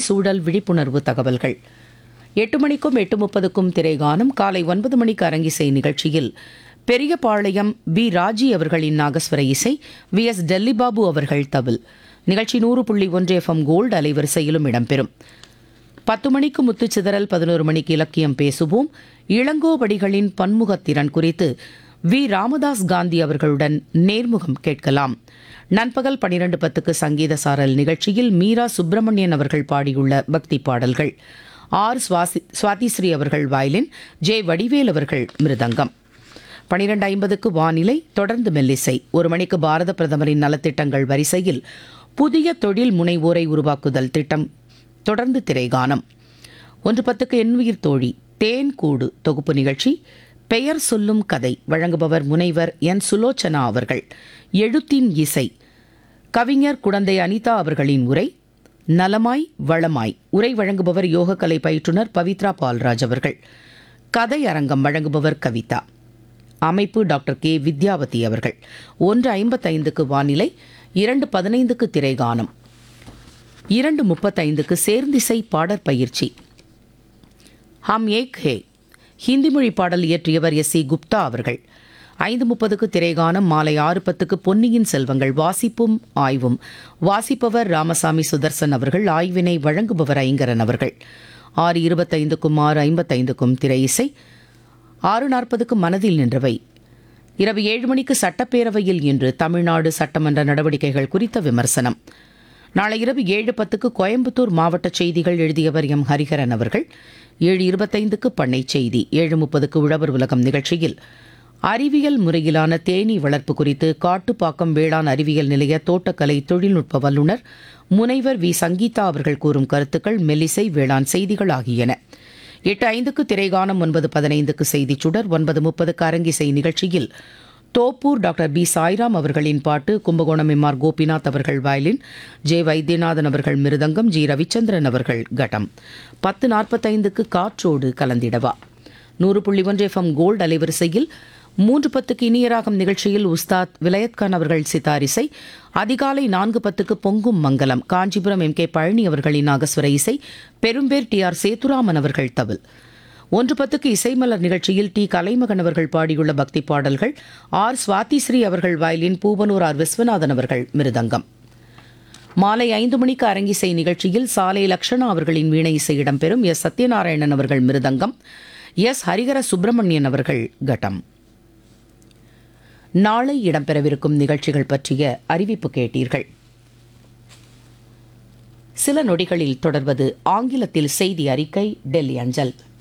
சூழல் விழிப்புணர்வு தகவல்கள் எட்டு மணிக்கும் எட்டு முப்பதுக்கும் திரைகானம் காலை ஒன்பது மணிக்கு அரங்கிசை நிகழ்ச்சியில் பெரியபாளையம் பி ராஜி அவர்களின் நாகஸ்வர இசை வி எஸ் டெல்லிபாபு அவர்கள் தவில் நிகழ்ச்சி நூறு புள்ளி ஒன்று எஃப்எம் கோல்டு அலைவரிசையிலும் இடம்பெறும் பத்து மணிக்கு முத்துச்சிதறல் பதினோரு மணிக்கு இலக்கியம் பேசுவோம் இளங்கோவடிகளின் பன்முகத்திறன் குறித்து வி ராமதாஸ் காந்தி அவர்களுடன் நேர்முகம் கேட்கலாம் நண்பகல் பனிரெண்டு பத்துக்கு சங்கீத சாரல் நிகழ்ச்சியில் மீரா சுப்பிரமணியன் அவர்கள் பாடியுள்ள பக்தி பாடல்கள் ஆர் சுவாசி சுவாதிஸ்ரீ அவர்கள் வயலின் ஜே வடிவேல் அவர்கள் மிருதங்கம் பனிரெண்டு ஐம்பதுக்கு வானிலை தொடர்ந்து மெல்லிசை ஒரு மணிக்கு பாரத பிரதமரின் நலத்திட்டங்கள் வரிசையில் புதிய தொழில் முனைவோரை உருவாக்குதல் திட்டம் தொடர்ந்து திரைகானம் ஒன்று பத்துக்கு எண்ணுயிர் தோழி தேன் கூடு தொகுப்பு நிகழ்ச்சி பெயர் சொல்லும் கதை வழங்குபவர் முனைவர் என் சுலோச்சனா அவர்கள் எழுத்தின் இசை கவிஞர் குடந்தை அனிதா அவர்களின் உரை நலமாய் வளமாய் உரை வழங்குபவர் யோகக்கலை பயிற்றுனர் பவித்ரா பால்ராஜ் அவர்கள் கதை அரங்கம் வழங்குபவர் கவிதா அமைப்பு டாக்டர் கே வித்யாவதி அவர்கள் ஒன்று ஐம்பத்தைந்துக்கு வானிலை இரண்டு பதினைந்துக்கு திரைகானம் இரண்டு முப்பத்தைந்துக்கு சேர்ந்திசை பாடற்பயிற்சி ஹம் ஏக் ஹே ஹிந்தி மொழி பாடல் இயற்றியவர் எஸ் சி குப்தா அவர்கள் ஐந்து முப்பதுக்கு திரைகானம் மாலை ஆறு பத்துக்கு பொன்னியின் செல்வங்கள் வாசிப்பும் ஆய்வும் வாசிப்பவர் ராமசாமி சுதர்சன் அவர்கள் ஆய்வினை வழங்குபவர் ஐங்கரன் அவர்கள் ஆறு இருபத்தைந்துக்கும் ஆறு ஐம்பத்தைந்துக்கும் திரை இசை ஆறு நாற்பதுக்கு மனதில் நின்றவை இரவு ஏழு மணிக்கு சட்டப்பேரவையில் இன்று தமிழ்நாடு சட்டமன்ற நடவடிக்கைகள் குறித்த விமர்சனம் நாளை இரவு ஏழு பத்துக்கு கோயம்புத்தூர் மாவட்ட செய்திகள் எழுதியவர் எம் ஹரிஹரன் அவர்கள் ஏழு இருபத்தைந்துக்கு பண்ணை செய்தி ஏழு முப்பதுக்கு உழவர் உலகம் நிகழ்ச்சியில் அறிவியல் முறையிலான தேனீ வளர்ப்பு குறித்து காட்டுப்பாக்கம் வேளாண் அறிவியல் நிலைய தோட்டக்கலை தொழில்நுட்ப வல்லுநர் முனைவர் வி சங்கீதா அவர்கள் கூறும் கருத்துக்கள் மெல்லிசை வேளாண் செய்திகள் ஆகியன எட்டு ஐந்துக்கு திரைகானம் ஒன்பது பதினைந்துக்கு செய்திச் சுடர் ஒன்பது முப்பதுக்கு அரங்கிசை நிகழ்ச்சியில் தோப்பூர் டாக்டர் பி சாய்ராம் அவர்களின் பாட்டு கும்பகோணம் எம் ஆர் கோபிநாத் அவர்கள் வயலின் ஜே வைத்தியநாதன் அவர்கள் மிருதங்கம் ஜி ரவிச்சந்திரன் அவர்கள் கட்டம் பத்து நாற்பத்தைந்துக்கு காற்றோடு கலந்திடவா நூறு புள்ளி ஒன்று எஃப்எம் கோல்டு அலைவரிசையில் மூன்று பத்துக்கு இனியராகம் நிகழ்ச்சியில் உஸ்தாத் விலையத்கான் அவர்கள் சித்தாரிசை அதிகாலை நான்கு பத்துக்கு பொங்கும் மங்கலம் காஞ்சிபுரம் எம் கே பழனி அவர்களின் நாகஸ்வர இசை பெரும்பேர் டி ஆர் சேதுராமன் அவர்கள் தவில் ஒன்று பத்துக்கு இசைமலர் நிகழ்ச்சியில் டி கலைமகன் அவர்கள் பாடியுள்ள பக்தி பாடல்கள் ஆர் சுவாதிஸ்ரீ அவர்கள் வயலின் பூவனூர் ஆர் விஸ்வநாதன் அவர்கள் மிருதங்கம் மாலை ஐந்து மணிக்கு அரங்கிசை நிகழ்ச்சியில் சாலை லக்ஷணா அவர்களின் வீணை இசை இடம்பெறும் எஸ் சத்யநாராயணன் அவர்கள் மிருதங்கம் எஸ் ஹரிகர சுப்பிரமணியன் அவர்கள் கட்டம் நாளை இடம்பெறவிருக்கும் நிகழ்ச்சிகள் பற்றிய அறிவிப்பு கேட்டீர்கள் சில நொடிகளில் தொடர்வது ஆங்கிலத்தில் செய்தி அறிக்கை டெல்லி அஞ்சல்